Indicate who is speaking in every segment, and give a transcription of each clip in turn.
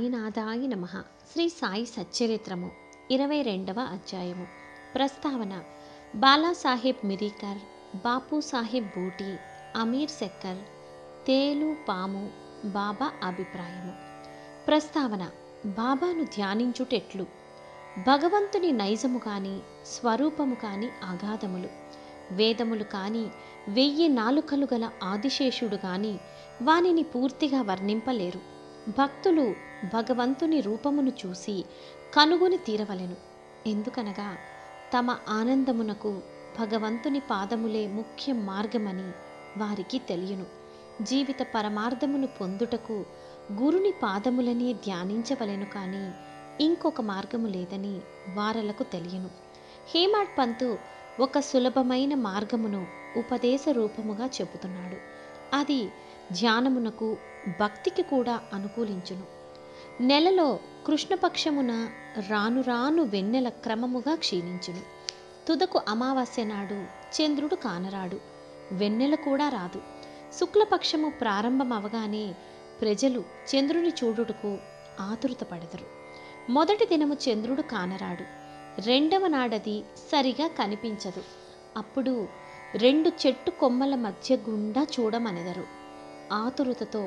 Speaker 1: సాయినాథాయ నమ శ్రీ సాయి సచ్చరిత్రము ఇరవై రెండవ అధ్యాయము ప్రస్తావన బాలాసాహెబ్ మిరీకర్ బాపు సాహెబ్ బూటి అమీర్ సెక్కర్ తేలు పాము బాబా అభిప్రాయము ప్రస్తావన బాబాను ధ్యానించుటెట్లు భగవంతుని నైజము కాని స్వరూపము కాని అగాధములు వేదములు కాని వెయ్యి నాలుకలు గల ఆదిశేషుడు గాని వానిని పూర్తిగా వర్ణింపలేరు భక్తులు భగవంతుని రూపమును చూసి కనుగొని తీరవలెను ఎందుకనగా తమ ఆనందమునకు భగవంతుని పాదములే ముఖ్య మార్గమని వారికి తెలియను జీవిత పరమార్థమును పొందుటకు గురుని పాదములనే ధ్యానించవలెను కానీ ఇంకొక మార్గము లేదని వారలకు తెలియను హేమాడ్ పంతు ఒక సులభమైన మార్గమును ఉపదేశ రూపముగా చెబుతున్నాడు అది ధ్యానమునకు భక్తికి కూడా అనుకూలించును నెలలో కృష్ణపక్షమున రాను రాను వెన్నెల క్రమముగా క్షీణించును తుదకు అమావాస్య నాడు చంద్రుడు కానరాడు వెన్నెల కూడా రాదు శుక్లపక్షము ప్రారంభమవగానే ప్రజలు చంద్రుని చూడుటకు ఆతురత పడెదరు మొదటి దినము చంద్రుడు కానరాడు రెండవ నాడది సరిగా కనిపించదు అప్పుడు రెండు చెట్టు కొమ్మల మధ్య గుండా చూడమనెదరు ఆతురతతో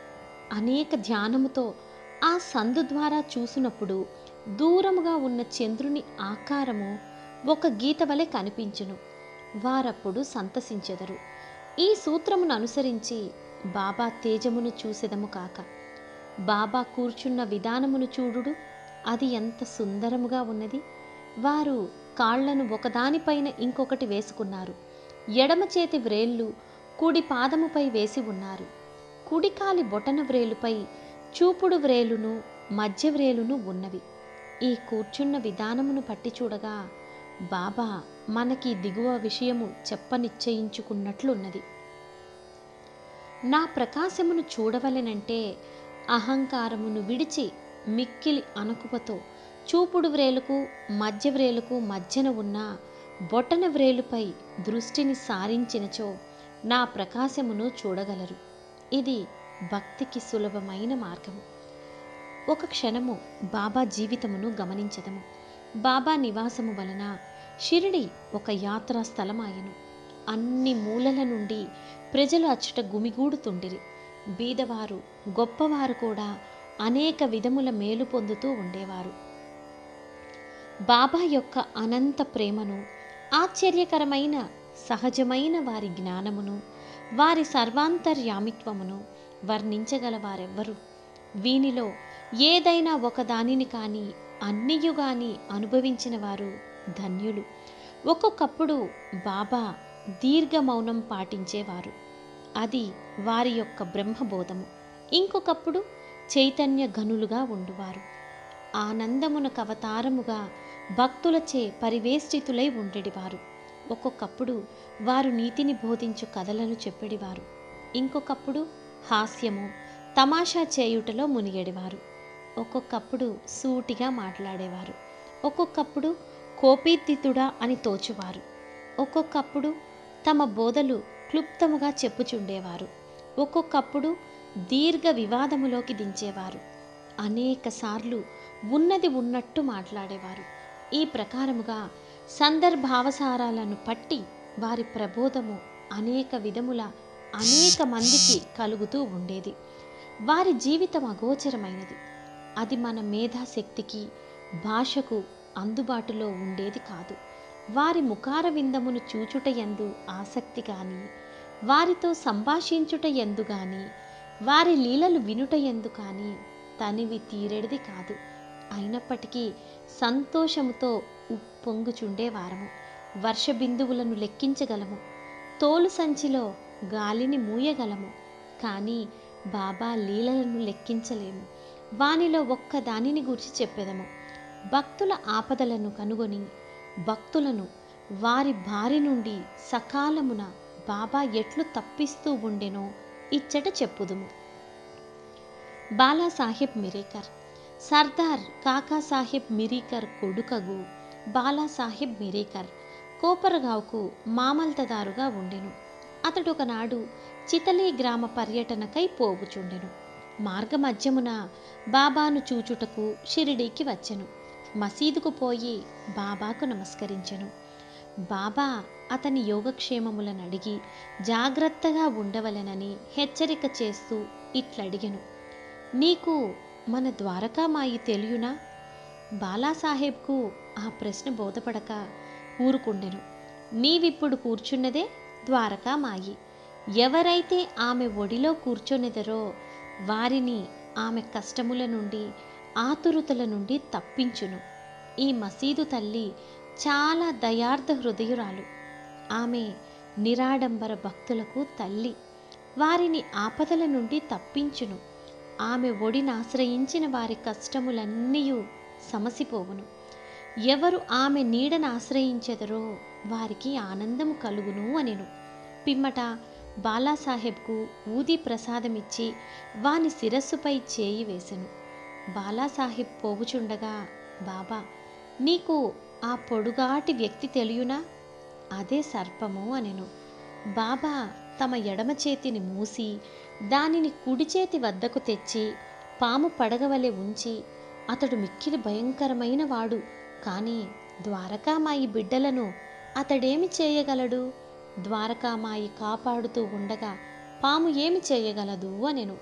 Speaker 1: అనేక ధ్యానముతో ఆ సందు ద్వారా చూసినప్పుడు దూరముగా ఉన్న చంద్రుని ఆకారము ఒక గీత వలె కనిపించును వారప్పుడు సంతసించెదరు ఈ సూత్రమును అనుసరించి బాబా తేజమును చూసెదము కాక బాబా కూర్చున్న విధానమును చూడుడు అది ఎంత సుందరముగా ఉన్నది వారు కాళ్లను ఒకదానిపైన ఇంకొకటి వేసుకున్నారు ఎడమ చేతి వ్రేళ్ళు కుడి పాదముపై వేసి ఉన్నారు కుడికాలి బొటన వ్రేలుపై చూపుడు వ్రేలును మధ్య వ్రేలును ఉన్నవి ఈ కూర్చున్న విధానమును పట్టి చూడగా బాబా మనకి దిగువ విషయము చెప్పనిశ్చయించుకున్నట్లున్నది నా ప్రకాశమును చూడవలెనంటే అహంకారమును విడిచి మిక్కిలి అనుకుపతో చూపుడు వ్రేలుకు మధ్య వ్రేలుకు మధ్యన ఉన్న బొటన వ్రేలుపై దృష్టిని సారించినచో నా ప్రకాశమును చూడగలరు ఇది భక్తికి సులభమైన మార్గము ఒక క్షణము బాబా జీవితమును గమనించదము బాబా నివాసము వలన షిరిడి ఒక యాత్రా స్థలమాయను అన్ని మూలల నుండి ప్రజలు అచ్చట గుమిగూడుతుండిరి బీదవారు గొప్పవారు కూడా అనేక విధముల మేలు పొందుతూ ఉండేవారు బాబా యొక్క అనంత ప్రేమను ఆశ్చర్యకరమైన సహజమైన వారి జ్ఞానమును వారి సర్వాంతర్యామిత్వమును వర్ణించగల వారెవ్వరు వీనిలో ఏదైనా ఒక దానిని కానీ అన్నియు గాని అనుభవించిన వారు ధన్యులు ఒక్కొక్కప్పుడు బాబా దీర్ఘ మౌనం పాటించేవారు అది వారి యొక్క బ్రహ్మబోధము ఇంకొకప్పుడు చైతన్య ఘనులుగా ఉండువారు ఆనందమునకు అవతారముగా భక్తులచే పరివేష్టితులై ఉండేటివారు ఒక్కొక్కప్పుడు వారు నీతిని బోధించు కథలను చెప్పేడివారు ఇంకొకప్పుడు హాస్యము తమాషా చేయుటలో మునిగేడివారు ఒక్కొక్కప్పుడు సూటిగా మాట్లాడేవారు ఒక్కొక్కప్పుడు కోపీతితుడా అని తోచువారు ఒక్కొక్కప్పుడు తమ బోధలు క్లుప్తముగా చెప్పుచుండేవారు ఒక్కొక్కప్పుడు దీర్ఘ వివాదములోకి దించేవారు అనేక సార్లు ఉన్నది ఉన్నట్టు మాట్లాడేవారు ఈ ప్రకారముగా సందర్భావసారాలను పట్టి వారి ప్రబోధము అనేక విధముల అనేక మందికి కలుగుతూ ఉండేది వారి జీవితం అగోచరమైనది అది మన మేధాశక్తికి భాషకు అందుబాటులో ఉండేది కాదు వారి ముఖార విందమును చూచుట ఎందు ఆసక్తి కానీ వారితో సంభాషించుట ఎందు కానీ వారి లీలలు వినుట ఎందు కానీ తనివి తీరేడిది కాదు అయినప్పటికీ సంతోషముతో ఉప్పొంగుచుండేవారము వర్ష బిందువులను లెక్కించగలము తోలు సంచిలో గాలిని మూయగలము కానీ బాబా లీలలను లెక్కించలేము వానిలో ఒక్క దానిని గురించి చెప్పేదము భక్తుల ఆపదలను కనుగొని భక్తులను వారి బారి నుండి సకాలమున బాబా ఎట్లు తప్పిస్తూ ఉండెనో ఇచ్చట చెప్పుదుము బాలాసాహెబ్ మిరేకర్ సర్దార్ కాకాసాహెబ్ మిరీకర్ కొడుకగు బాలాసాహెబ్ మిరేకర్ కోపరగావ్కు మామల్తదారుగా ఉండెను అతడు ఒకనాడు చితలీ గ్రామ పర్యటనకై పోవుచుండెను మార్గమధ్యమున బాబాను చూచుటకు షిరిడీకి వచ్చెను మసీదుకు పోయి బాబాకు నమస్కరించెను బాబా అతని యోగక్షేమములను అడిగి జాగ్రత్తగా ఉండవలెనని హెచ్చరిక చేస్తూ ఇట్లడిగెను నీకు మన ద్వారకామాయి తెలియునా బాలాసాహెబ్కు ఆ ప్రశ్న బోధపడక ఊరుకుండెను నీవిప్పుడు కూర్చున్నదే ద్వారకామాయి ఎవరైతే ఆమె ఒడిలో కూర్చొనెదరో వారిని ఆమె కష్టముల నుండి ఆతురుతల నుండి తప్పించును ఈ మసీదు తల్లి చాలా దయార్థ హృదయురాలు ఆమె నిరాడంబర భక్తులకు తల్లి వారిని ఆపదల నుండి తప్పించును ఆమె ఒడినాశ్రయించిన వారి కష్టములన్నీ సమసిపోవును ఎవరు ఆమె నీడను ఆశ్రయించెదరో వారికి ఆనందము కలుగును అనెను పిమ్మట బాలాసాహెబ్కు ఊది ప్రసాదమిచ్చి వాని శిరస్సుపై చేయి వేసెను బాలాసాహెబ్ పోవుచుండగా బాబా నీకు ఆ పొడుగాటి వ్యక్తి తెలియునా అదే సర్పము అనెను బాబా తమ ఎడమ చేతిని మూసి దానిని కుడి చేతి వద్దకు తెచ్చి పాము పడగవలె ఉంచి అతడు మిక్కిలి భయంకరమైన వాడు కానీ ద్వారకామాయి బిడ్డలను అతడేమి చేయగలడు ద్వారకామాయి కాపాడుతూ ఉండగా పాము ఏమి చేయగలదు అనెను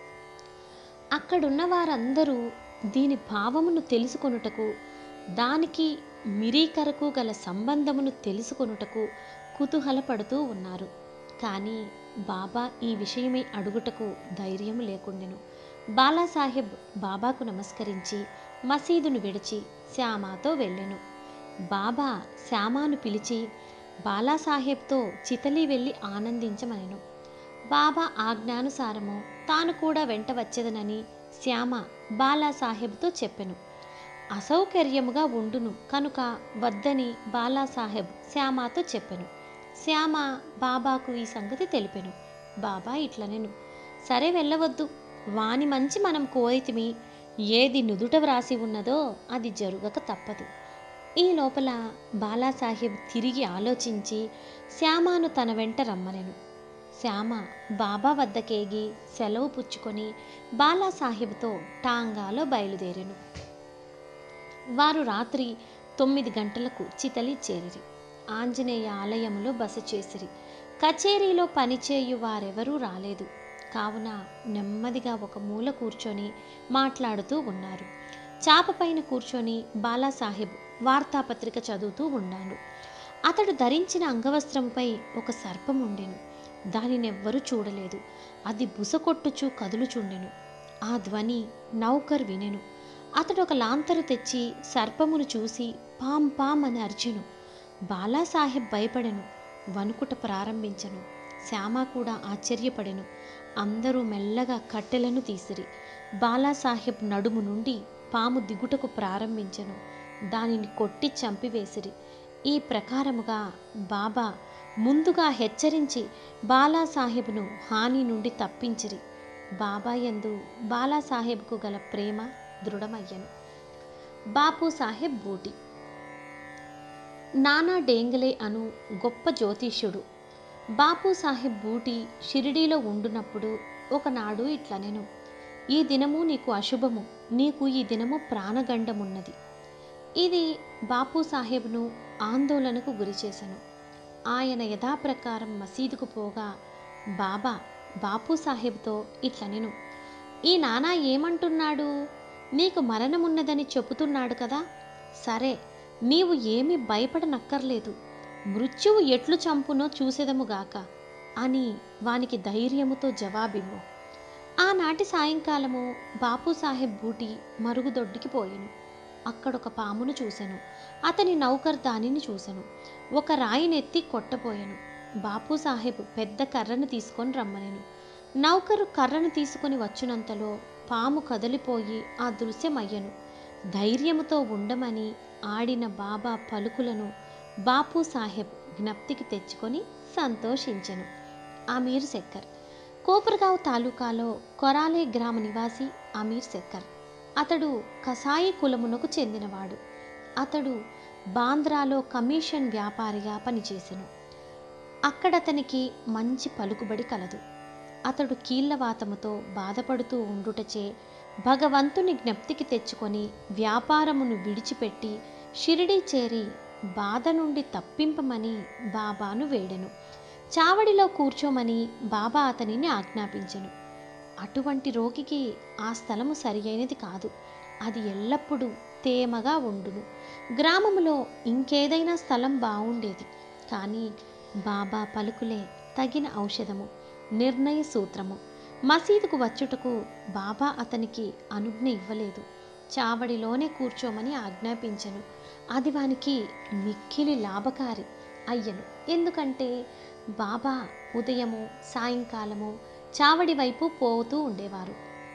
Speaker 1: అక్కడున్న వారందరూ దీని భావమును తెలుసుకొనుటకు దానికి మిరీకరకు గల సంబంధమును తెలుసుకొనుటకు కుతూహలపడుతూ ఉన్నారు కానీ బాబా ఈ విషయమై అడుగుటకు ధైర్యం లేకుండెను బాలాసాహెబ్ బాబాకు నమస్కరించి మసీదును విడిచి శ్యామాతో వెళ్ళెను బాబా శ్యామాను పిలిచి బాలాసాహెబ్తో చితలి వెళ్ళి ఆనందించమనెను బాబా ఆజ్ఞానుసారము తాను కూడా వెంట వచ్చేదనని శ్యామ బాలాసాహెబ్తో చెప్పెను అసౌకర్యముగా ఉండును కనుక వద్దని బాలాసాహెబ్ శ్యామాతో చెప్పెను శ్యామ బాబాకు ఈ సంగతి తెలిపెను బాబా ఇట్లనెను సరే వెళ్ళవద్దు వాని మంచి మనం కోరితిమి ఏది నుదుట వ్రాసి ఉన్నదో అది జరుగక తప్పదు ఈ లోపల బాలాసాహెబ్ తిరిగి ఆలోచించి శ్యామాను తన వెంట రమ్మనెను శ్యామ బాబా వద్దకేగి సెలవు పుచ్చుకొని బాలాసాహెబ్తో టాంగాలో బయలుదేరెను వారు రాత్రి తొమ్మిది గంటలకు చితలి చేరిరి ఆంజనేయ ఆలయములో బస చేసిరి కచేరీలో పనిచేయు వారెవరూ రాలేదు కావున నెమ్మదిగా ఒక మూల కూర్చొని మాట్లాడుతూ ఉన్నారు చాప పైన కూర్చొని బాలాసాహెబ్ వార్తాపత్రిక చదువుతూ ఉన్నాడు అతడు ధరించిన అంగవస్త్రంపై ఒక సర్పం ఉండెను దానినెవ్వరూ చూడలేదు అది బుసకొట్టుచూ కదులుచుండెను ఆ ధ్వని నౌకర్ వినెను అతడు ఒక లాంతరు తెచ్చి సర్పమును చూసి పాం పాం అని అరిచెను బాలాసాహెబ్ భయపడెను వణుకుట ప్రారంభించెను శ్యామ కూడా ఆశ్చర్యపడెను అందరూ మెల్లగా కట్టెలను తీసిరి బాలాసాహెబ్ నడుము నుండి పాము దిగుటకు ప్రారంభించెను దానిని కొట్టి చంపివేసిరి ఈ ప్రకారముగా బాబా ముందుగా హెచ్చరించి బాలాసాహెబ్ను హాని నుండి తప్పించిరి బాబా యందు బాలాసాహెబ్కు గల ప్రేమ దృఢమయ్యను బాపు సాహెబ్ బూటి నానా డేంగలే అను గొప్ప జ్యోతిష్యుడు బాపు సాహెబ్ బూటి షిరిడీలో ఉండునప్పుడు ఒకనాడు ఇట్లనెను ఈ దినము నీకు అశుభము నీకు ఈ దినము ప్రాణగండమున్నది ఇది బాపు సాహెబ్ను ఆందోళనకు గురిచేశను ఆయన యథాప్రకారం మసీదుకు పోగా బాబా బాపు సాహెబ్తో ఇట్లనెను ఈ నానా ఏమంటున్నాడు నీకు మరణమున్నదని చెబుతున్నాడు కదా సరే నీవు ఏమీ భయపడనక్కర్లేదు మృత్యువు ఎట్లు చంపునో చూసెదముగాక అని వానికి ధైర్యముతో జవాబివ్వు ఆనాటి సాయంకాలము బాపు సాహెబ్ బూటి మరుగుదొడ్డికి పోయెను అక్కడొక పామును చూసెను అతని నౌకర్ దానిని చూసెను ఒక రాయినెత్తి కొట్టపోయెను బాపు సాహెబ్ పెద్ద కర్రను తీసుకొని రమ్మనెను నౌకరు కర్రను తీసుకొని వచ్చినంతలో పాము కదిలిపోయి ఆ దృశ్యమయ్యను ధైర్యముతో ఉండమని ఆడిన బాబా పలుకులను బాపు సాహెబ్ జ్ఞప్తికి తెచ్చుకొని సంతోషించెను అమీర్ శెక్కర్ కోపర్గావ్ తాలూకాలో కొరాలే గ్రామ నివాసి అమీర్ శెక్కర్ అతడు కసాయి కులమునకు చెందినవాడు అతడు బాంద్రాలో కమిషన్ వ్యాపారిగా పనిచేసెను అక్కడతనికి మంచి పలుకుబడి కలదు అతడు కీళ్లవాతముతో బాధపడుతూ ఉండుటచే భగవంతుని జ్ఞప్తికి తెచ్చుకొని వ్యాపారమును విడిచిపెట్టి షిరిడీ చేరి బాధ నుండి తప్పింపమని బాబాను వేడెను చావడిలో కూర్చోమని బాబా అతనిని ఆజ్ఞాపించెను అటువంటి రోగికి ఆ స్థలము సరి అయినది కాదు అది ఎల్లప్పుడూ తేమగా ఉండును గ్రామములో ఇంకేదైనా స్థలం బాగుండేది కానీ బాబా పలుకులే తగిన ఔషధము నిర్ణయ సూత్రము మసీదుకు వచ్చుటకు బాబా అతనికి అనుజ్ఞ ఇవ్వలేదు చావడిలోనే కూర్చోమని ఆజ్ఞాపించెను అది వానికి మిక్కిలి లాభకారి అయ్యను ఎందుకంటే బాబా ఉదయము సాయంకాలము చావడి వైపు పోతూ ఉండేవారు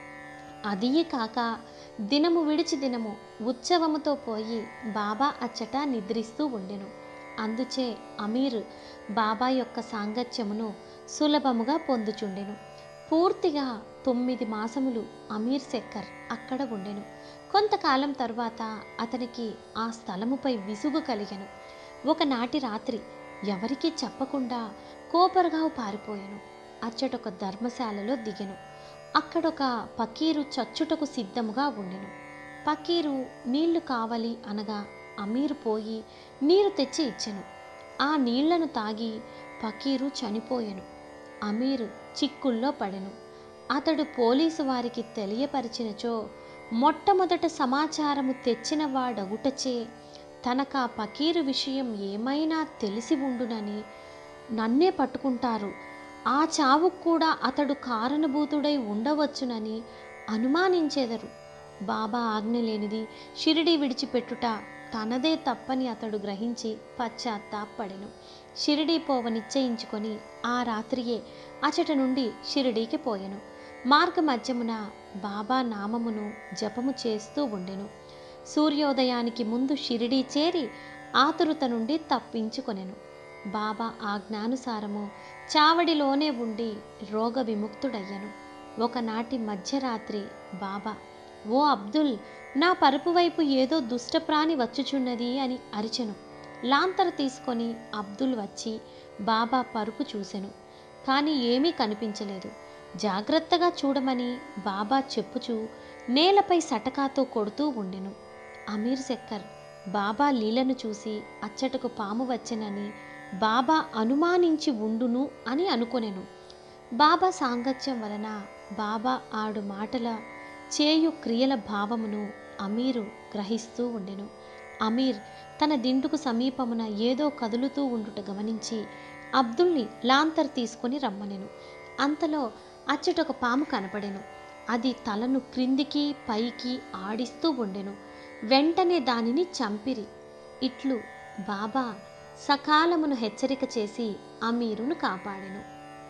Speaker 1: అదీ కాక దినము విడిచి దినము ఉత్సవముతో పోయి బాబా అచ్చట నిద్రిస్తూ ఉండెను అందుచే అమీర్ బాబా యొక్క సాంగత్యమును సులభముగా పొందుచుండెను పూర్తిగా తొమ్మిది మాసములు అమీర్ శక్కర్ అక్కడ ఉండెను కొంతకాలం తరువాత అతనికి ఆ స్థలముపై విసుగు కలిగెను ఒకనాటి రాత్రి ఎవరికీ చెప్పకుండా కోపరగావు పారిపోయాను అచ్చటొక ధర్మశాలలో దిగెను అక్కడొక పకీరు చచ్చుటకు సిద్ధముగా ఉండెను పకీరు నీళ్లు కావాలి అనగా అమీరు పోయి నీరు తెచ్చి ఇచ్చెను ఆ నీళ్లను తాగి పకీరు చనిపోయెను అమీరు చిక్కుల్లో పడెను అతడు పోలీసు వారికి తెలియపరిచినచో మొట్టమొదట సమాచారము తెచ్చిన వాడగుటచే తనకా పకీరు విషయం ఏమైనా తెలిసి ఉండునని నన్నే పట్టుకుంటారు ఆ చావుకు కూడా అతడు కారణభూతుడై ఉండవచ్చునని అనుమానించెదరు బాబా ఆజ్ఞ లేనిది షిరిడి విడిచిపెట్టుట తనదే తప్పని అతడు గ్రహించి పశ్చాత్తాపడెను షిరిడీ పోవ నిశ్చయించుకొని ఆ రాత్రియే అచట నుండి షిరిడీకి పోయెను మార్గ మధ్యమున బాబా నామమును జపము చేస్తూ ఉండెను సూర్యోదయానికి ముందు షిరిడీ చేరి ఆతురుత నుండి తప్పించుకొనెను బాబా ఆజ్ఞానుసారము చావడిలోనే ఉండి రోగ విముక్తుడయ్యను ఒకనాటి మధ్యరాత్రి బాబా ఓ అబ్దుల్ నా పరుపు వైపు ఏదో దుష్టప్రాణి వచ్చుచున్నది అని అరిచెను లాంతర తీసుకొని అబ్దుల్ వచ్చి బాబా పరుపు చూసెను కానీ ఏమీ కనిపించలేదు జాగ్రత్తగా చూడమని బాబా చెప్పుచూ నేలపై సటకాతో కొడుతూ ఉండెను అమీర్ శక్కర్ బాబా లీలను చూసి అచ్చటకు పాము వచ్చెనని బాబా అనుమానించి ఉండును అని అనుకొనెను బాబా సాంగత్యం వలన బాబా ఆడు మాటల చేయు క్రియల భావమును అమీరు గ్రహిస్తూ ఉండెను అమీర్ తన దిండుకు సమీపమున ఏదో కదులుతూ ఉండుట గమనించి అబ్దుల్ని లాంతర్ తీసుకొని రమ్మనెను అంతలో అచ్చటొక పాము కనపడెను అది తలను క్రిందికి పైకి ఆడిస్తూ ఉండెను వెంటనే దానిని చంపిరి ఇట్లు బాబా సకాలమును హెచ్చరిక చేసి అమీరును కాపాడెను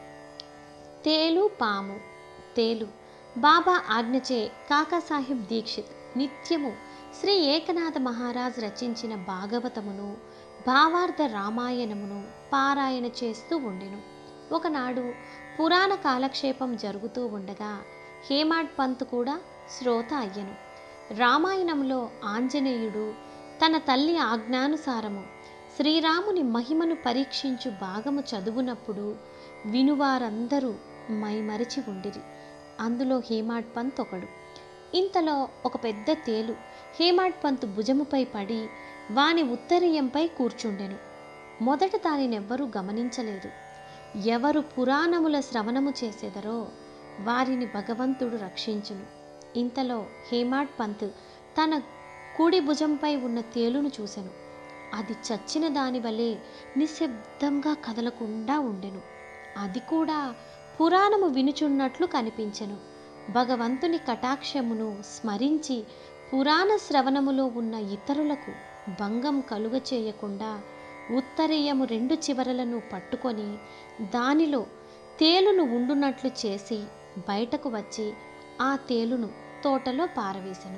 Speaker 1: తేలు పాము తేలు బాబా ఆజ్ఞచే కాకాసాహెబ్ దీక్షిత్ నిత్యము శ్రీ ఏకనాథ మహారాజ్ రచించిన భాగవతమును భావార్థ రామాయణమును పారాయణ చేస్తూ ఉండెను ఒకనాడు పురాణ కాలక్షేపం జరుగుతూ ఉండగా హేమాడ్ పంత్ కూడా శ్రోత అయ్యను రామాయణంలో ఆంజనేయుడు తన తల్లి ఆజ్ఞానుసారము శ్రీరాముని మహిమను పరీక్షించు భాగము చదువునప్పుడు వినువారందరూ మైమరిచి ఉండిరి అందులో హేమాడ్ పంత్ ఒకడు ఇంతలో ఒక పెద్ద తేలు హేమాడ్ పంత్ భుజముపై పడి వాని ఉత్తరీయంపై కూర్చుండెను మొదట దానినెవ్వరూ గమనించలేదు ఎవరు పురాణముల శ్రవణము చేసేదరో వారిని భగవంతుడు రక్షించును ఇంతలో హేమాడ్ పంత్ తన కుడి భుజంపై ఉన్న తేలును చూసెను అది చచ్చిన దాని వలె నిశ్శబ్దంగా కదలకుండా ఉండెను అది కూడా పురాణము వినుచున్నట్లు కనిపించెను భగవంతుని కటాక్షమును స్మరించి పురాణ శ్రవణములో ఉన్న ఇతరులకు భంగం కలుగ చేయకుండా ఉత్తరీయము రెండు చివరలను పట్టుకొని దానిలో తేలును ఉండునట్లు చేసి బయటకు వచ్చి ఆ తేలును తోటలో పారవేశను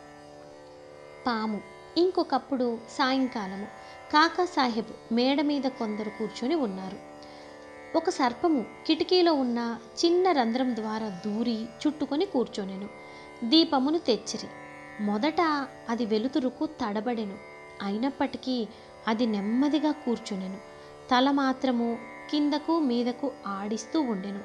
Speaker 1: పాము ఇంకొకప్పుడు సాయంకాలము కాకాసాహెబ్ మేడ మీద కొందరు కూర్చొని ఉన్నారు ఒక సర్పము కిటికీలో ఉన్న చిన్న రంధ్రం ద్వారా దూరి చుట్టుకొని కూర్చొనెను దీపమును తెచ్చిరి మొదట అది వెలుతురుకు తడబడెను అయినప్పటికీ అది నెమ్మదిగా కూర్చునెను తల మాత్రము కిందకు మీదకు ఆడిస్తూ ఉండెను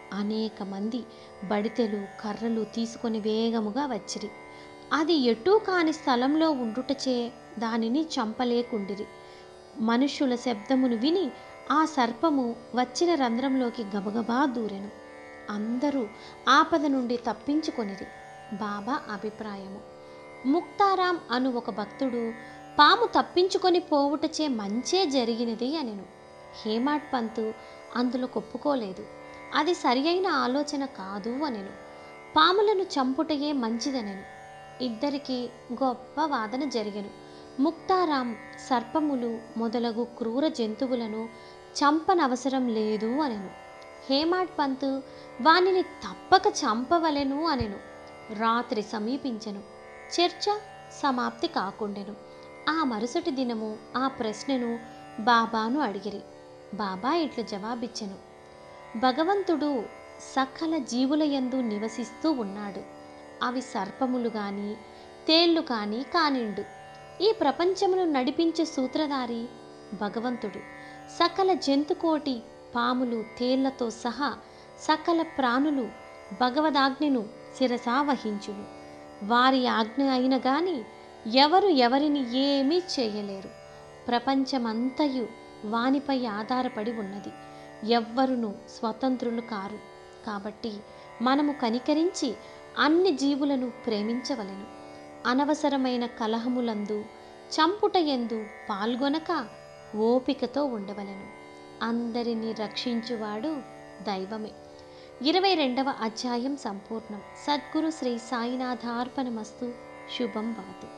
Speaker 1: అనేక మంది బడితెలు కర్రలు తీసుకొని వేగముగా వచ్చిరి అది ఎటూ కాని స్థలంలో ఉండుటచే దానిని చంపలేకుండిరి మనుష్యుల శబ్దమును విని ఆ సర్పము వచ్చిన రంధ్రంలోకి గబగబా దూరెను అందరూ ఆపద నుండి తప్పించుకొనిరి బాబా అభిప్రాయము ముక్తారాం అను ఒక భక్తుడు పాము తప్పించుకొని పోవుటచే మంచే జరిగినది అనెను హేమాడ్ పంతు అందులో కొప్పుకోలేదు అది సరి అయిన ఆలోచన కాదు అనెను పాములను చంపుటయే మంచిదనెను ఇద్దరికి గొప్ప వాదన జరిగెను ముక్తారాం సర్పములు మొదలగు క్రూర జంతువులను చంపనవసరం లేదు అనెను హేమాడ్ పంతు వానిని తప్పక చంపవలెను అనెను రాత్రి సమీపించెను చర్చ సమాప్తి కాకుండెను ఆ మరుసటి దినము ఆ ప్రశ్నను బాబాను అడిగిరి బాబా ఇట్లు జవాబిచ్చెను భగవంతుడు సకల జీవులయందు నివసిస్తూ ఉన్నాడు అవి సర్పములు గాని తేళ్లు కానీ కానిండు ఈ ప్రపంచమును నడిపించే సూత్రధారి భగవంతుడు సకల జంతుకోటి పాములు తేళ్లతో సహా సకల ప్రాణులు భగవదాజ్ఞను శిరసా వహించును వారి ఆజ్ఞ అయిన గాని ఎవరు ఎవరిని ఏమీ చేయలేరు ప్రపంచమంతయు వానిపై ఆధారపడి ఉన్నది ఎవ్వరును స్వతంత్రులు కారు కాబట్టి మనము కనికరించి అన్ని జీవులను ప్రేమించవలెను అనవసరమైన కలహములందు చంపుటయందు పాల్గొనక ఓపికతో ఉండవలెను అందరినీ రక్షించువాడు దైవమే ఇరవై రెండవ అధ్యాయం సంపూర్ణం సద్గురు శ్రీ సాయినాథార్పణమస్తు శుభం భవతు